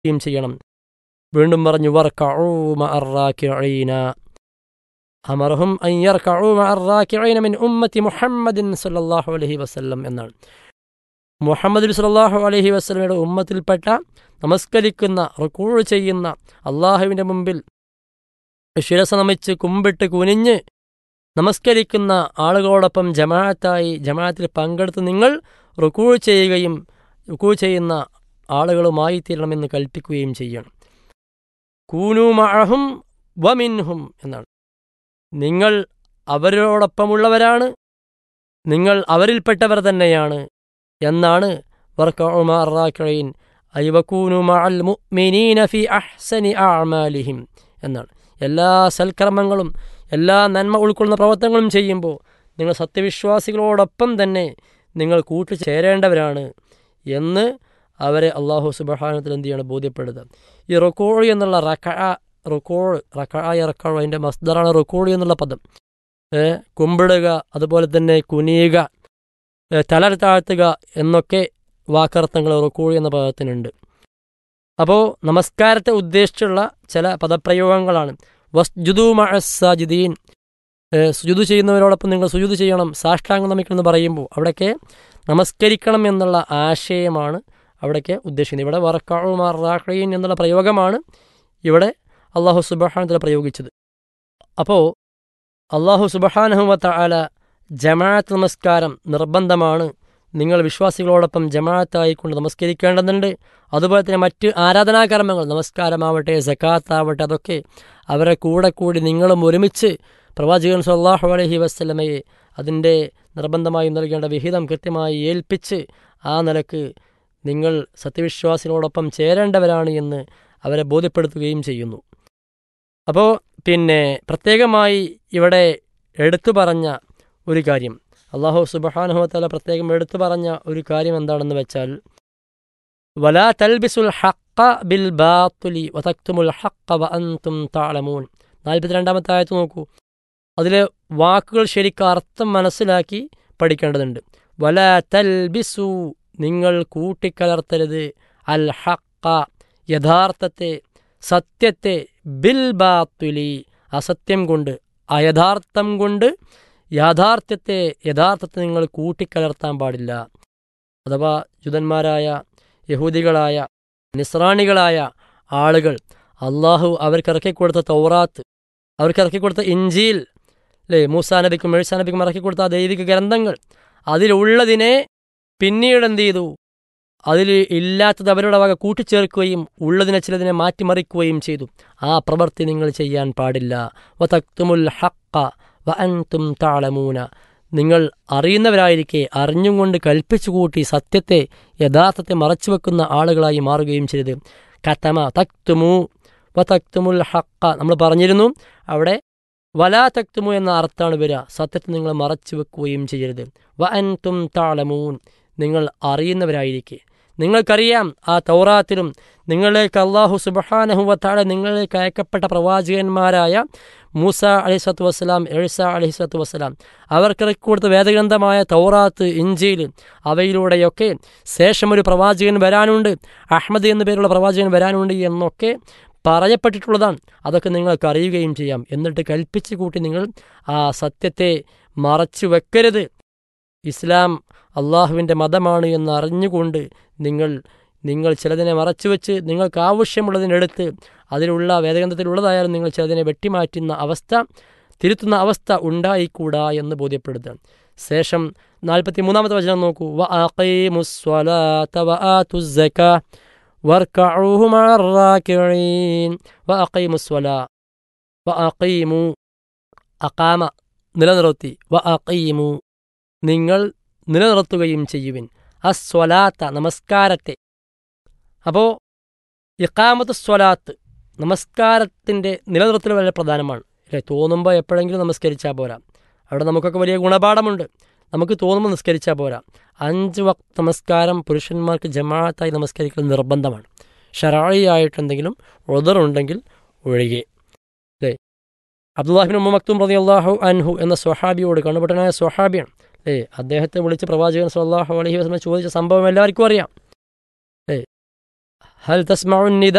യും ചെയ്യണം വീണ്ടും പറഞ്ഞു വർക്കഊ മഅർറാക്കിഈന അമർഹും അൻ യർക്കഊ മഅർറാക്കിഈന മിൻ ഉമ്മത്തി മുഹമ്മദിൻ സല്ലല്ലാഹു അലൈഹി വസല്ലം എന്നാണ് മുഹമ്മദ് സല്ലല്ലാഹു അലൈഹി വസല്ലമയുടെ ഉമ്മത്തിൽപ്പെട്ട നമസ്കരിക്കുന്ന റുക്കൂൾ ചെയ്യുന്ന അള്ളാഹുവിൻ്റെ മുമ്പിൽ ശിരസ നമിച്ച് കുമ്പിട്ട് കുനിഞ്ഞ് നമസ്കരിക്കുന്ന ആളുകളോടൊപ്പം ജമാഅത്തായി ജമാഅത്തിൽ പങ്കെടുത്ത് നിങ്ങൾ റുക്കൂൾ ചെയ്യുകയും റുക്കൂൾ ചെയ്യുന്ന ആളുകളുമായി തീരണമെന്ന് കൽപ്പിക്കുകയും ചെയ്യണം കൂനു മഅഹും വമിൻഹും എന്നാണ് നിങ്ങൾ അവരോടൊപ്പമുള്ളവരാണ് നിങ്ങൾ അവരിൽപ്പെട്ടവർ തന്നെയാണ് എന്നാണ് വർക്കഉമാറാക്കഴീൻ ഐവക്കൂനു മഅൽ മുഅ്മിനീന ഫി അഹ്സനി അഅമാലിഹിം എന്നാണ് എല്ലാ സൽക്കർമ്മങ്ങളും എല്ലാ നന്മ ഉൾക്കൊള്ളുന്ന പ്രവർത്തനങ്ങളും ചെയ്യുമ്പോൾ നിങ്ങൾ സത്യവിശ്വാസികളോടൊപ്പം തന്നെ നിങ്ങൾ കൂട്ടുചേരേണ്ടവരാണ് എന്ന് അവരെ അള്ളാഹു സുബഹാനത്തിൽ എന്ത് ചെയ്യണം ബോധ്യപ്പെടുത്തുക ഈ റൊക്കോഴി എന്നുള്ള റക്ക റൊക്കോൾ റക്കായ റക്കാൾ അതിൻ്റെ മസ്ദറാണ് റൊക്കോഴി എന്നുള്ള പദം ഏ, കുമ്പിടുക അതുപോലെ തന്നെ കുനിയുക ഏ, തല താഴ്ത്തുക എന്നൊക്കെ വാക്കർത്ഥങ്ങൾ റൊക്കോഴി എന്ന പദത്തിനുണ്ട് അപ്പോൾ നമസ്കാരത്തെ ഉദ്ദേശിച്ചുള്ള ചില പദപ്രയോഗങ്ങളാണ് വസ്ജുദു മഅസാജിദീൻ സുജുദ് ചെയ്യുന്നവരോടൊപ്പം നിങ്ങൾ സുജുദ് ചെയ്യണം സാഷ്ടാംഗം നമിക്കണമെന്ന് പറയുമ്പോൾ അവിടെയൊക്കെ നമസ്കരിക്കണം എന്നുള്ള ആശയമാണ് അവിടേക്ക് ഉദ്ദേശിക്കുന്നത് ഇവിടെ വർക്കാഴുമാറാഖീൻ എന്നുള്ള പ്രയോഗമാണ് ഇവിടെ അള്ളാഹു സുബഹാനത്തിൽ പ്രയോഗിച്ചത് അപ്പോൾ അള്ളാഹു സുബഹാനഹുവത്ത ആല ജമാഅത്ത് നമസ്കാരം നിർബന്ധമാണ് നിങ്ങൾ വിശ്വാസികളോടൊപ്പം ജമാഅത്തായിക്കൊണ്ട് നമസ്കരിക്കേണ്ടതുണ്ട് അതുപോലെ തന്നെ മറ്റ് ആരാധനാകർമ്മങ്ങൾ നമസ്കാരമാവട്ടെ സക്കാത്താവട്ടെ അതൊക്കെ അവരെ കൂടെ കൂടി നിങ്ങളും ഒരുമിച്ച് പ്രവാചകൻ സല്ലാഹു അലഹി വസ്ലമയെ അതിൻ്റെ നിർബന്ധമായി നൽകേണ്ട വിഹിതം കൃത്യമായി ഏൽപ്പിച്ച് ആ നിലക്ക് നിങ്ങൾ സത്യവിശ്വാസികളോടൊപ്പം ചേരേണ്ടവരാണ് എന്ന് അവരെ ബോധ്യപ്പെടുത്തുകയും ചെയ്യുന്നു അപ്പോൾ പിന്നെ പ്രത്യേകമായി ഇവിടെ എടുത്തു പറഞ്ഞ ഒരു കാര്യം അള്ളാഹു സുബഹാനുഹത്തല പ്രത്യേകം എടുത്തു പറഞ്ഞ ഒരു കാര്യം എന്താണെന്ന് വെച്ചാൽ വലാ തൽബിസുൽ ഹക്ക ബിൽ ബാത്തുലി വതക്തുമുൽ ഹക്ക വ അൻതും താളമൂൻ നാൽപ്പത്തിരണ്ടാമത്തെ ആയത്ത് നോക്കൂ അതിലെ വാക്കുകൾ ശരിക്കും അർത്ഥം മനസ്സിലാക്കി പഠിക്കേണ്ടതുണ്ട് വലാ തൽബിസു നിങ്ങൾ കൂട്ടിക്കലർത്തരുത് അൽ ഹക്ക യഥാർത്ഥത്തെ സത്യത്തെ ബിൽ ബാത്തുലി അസത്യം കൊണ്ട് അയഥാർത്ഥം കൊണ്ട് യാഥാർത്ഥ്യത്തെ യഥാർത്ഥത്തെ നിങ്ങൾ കൂട്ടിക്കലർത്താൻ പാടില്ല അഥവാ ജുതന്മാരായ യഹൂദികളായ നിസ്രാണികളായ ആളുകൾ അള്ളാഹു അവർക്ക് ഇറക്കിക്കൊടുത്ത തൗറാത്ത് അവർക്ക് ഇറക്കിക്കൊടുത്ത ഇഞ്ചിയിൽ അല്ലേ മൂസാ നബിക്കും മെഴ്സാ നബിക്കും ഇറക്കിക്കൊടുത്ത ആ ദൈവിക ഗ്രന്ഥങ്ങൾ അതിലുള്ളതിനെ പിന്നീട് എന്ത് ചെയ്തു അതിൽ ഇല്ലാത്തത് അവരുടെ വക കൂട്ടിച്ചേർക്കുകയും ഉള്ളതിനെ ചിലതിനെ മാറ്റിമറിക്കുകയും ചെയ്തു ആ പ്രവൃത്തി നിങ്ങൾ ചെയ്യാൻ പാടില്ല വതക്തുമുൽ ഹക്ക വ അൻതും താളമൂന നിങ്ങൾ അറിയുന്നവരായിരിക്കെ അറിഞ്ഞും കൊണ്ട് കൽപ്പിച്ചു കൂട്ടി സത്യത്തെ യഥാർത്ഥത്തെ മറച്ചുവെക്കുന്ന ആളുകളായി മാറുകയും ചെയ്തത് കത്തമ തക്തുമു വ തക്തുമുൽ ഹക്ക നമ്മൾ പറഞ്ഞിരുന്നു അവിടെ വലാ തക്തുമു എന്ന അർത്ഥമാണ് വരിക സത്യത്തെ നിങ്ങൾ മറച്ചു വെക്കുകയും ചെയ്യരുത് വ അൻതും താളമൂൻ നിങ്ങൾ അറിയുന്നവരായിരിക്കെ നിങ്ങൾക്കറിയാം ആ തൗറാത്തിലും നിങ്ങളിലേക്ക് അള്ളാഹു സുബഹാനഹുവത്താടെ നിങ്ങളിലേക്ക് അയക്കപ്പെട്ട പ്രവാചകന്മാരായ മൂസ അലിസ്വത്ത് വസ്സലാം എഴ്സ അലിസ്വത്ത് വസ്സലാം അവർക്കിറക്കി കൊടുത്ത വേദഗ്രന്ഥമായ തൗറാത്ത് ഇഞ്ചിയിൽ അവയിലൂടെയൊക്കെ ശേഷം ഒരു പ്രവാചകൻ വരാനുണ്ട് അഹമ്മദ് എന്ന പേരുള്ള പ്രവാചകൻ വരാനുണ്ട് എന്നൊക്കെ പറയപ്പെട്ടിട്ടുള്ളതാണ് അതൊക്കെ നിങ്ങൾക്ക് അറിയുകയും ചെയ്യാം എന്നിട്ട് കൽപ്പിച്ചു കൂട്ടി നിങ്ങൾ ആ സത്യത്തെ മറച്ചു വെക്കരുത് ഇസ്ലാം അള്ളാഹുവിൻ്റെ മതമാണ് എന്ന് അറിഞ്ഞുകൊണ്ട് നിങ്ങൾ നിങ്ങൾ ചിലതിനെ മറച്ചുവെച്ച് നിങ്ങൾക്ക് ആവശ്യമുള്ളതിനെടുത്ത് അതിലുള്ള വേദഗ്രന്ഥത്തിലുള്ളതായാലും നിങ്ങൾ ചിലതിനെ വെട്ടിമാറ്റുന്ന അവസ്ഥ തിരുത്തുന്ന അവസ്ഥ ഉണ്ടായിക്കൂടാ എന്ന് ബോധ്യപ്പെടുത്തുക ശേഷം നാൽപ്പത്തി മൂന്നാമത്തെ വചനം നോക്കൂ വ അഖീമുസ്വലാത്ത വ ആതുസ്സക വർക്കഊഹു മഅർറാക്കിഈൻ വ അഖീമുസ്വലാ വ അഖീമു അഖാമ നിലനിർത്തി വ അഖീമു നിങ്ങൾ നിലനിർത്തുകയും ചെയ്യുവിൻ അസ്വലാത്ത നമസ്കാരത്തെ അപ്പോൾ ഇക്കാമത്ത് സ്വലാത്ത് നമസ്കാരത്തിൻ്റെ നിലനിർത്തൽ വളരെ പ്രധാനമാണ് അല്ലേ തോന്നുമ്പോൾ എപ്പോഴെങ്കിലും നമസ്കരിച്ചാൽ പോരാ അവിടെ നമുക്കൊക്കെ വലിയ ഗുണപാഠമുണ്ട് നമുക്ക് തോന്നുമ്പോൾ നിസ്കരിച്ചാൽ പോരാ അഞ്ച് വക്ത് നമസ്കാരം പുരുഷന്മാർക്ക് ജമാഅത്തായി നമസ്കരിക്കൽ നിർബന്ധമാണ് ഷറായിയായിട്ട് എന്തെങ്കിലും ഉദറുണ്ടെങ്കിൽ ഒഴികെ അല്ലേ അബ്ദുല്ലാഹിബിൻ ഉമ്മ മക്തും പ്രതി അള്ളാഹു അൻഹു എന്ന സ്വഹാബിയോട് കണ്ണുപെട്ടനായ സ്വഹാബിയാണ് അല്ലേ അദ്ദേഹത്തെ വിളിച്ച് പ്രവാചകൻ സല്ലാഹു അലഹി വസ്ലം ചോദിച്ച സംഭവം എല്ലാവർക്കും അറിയാം അല്ലേ هل تسمع النداء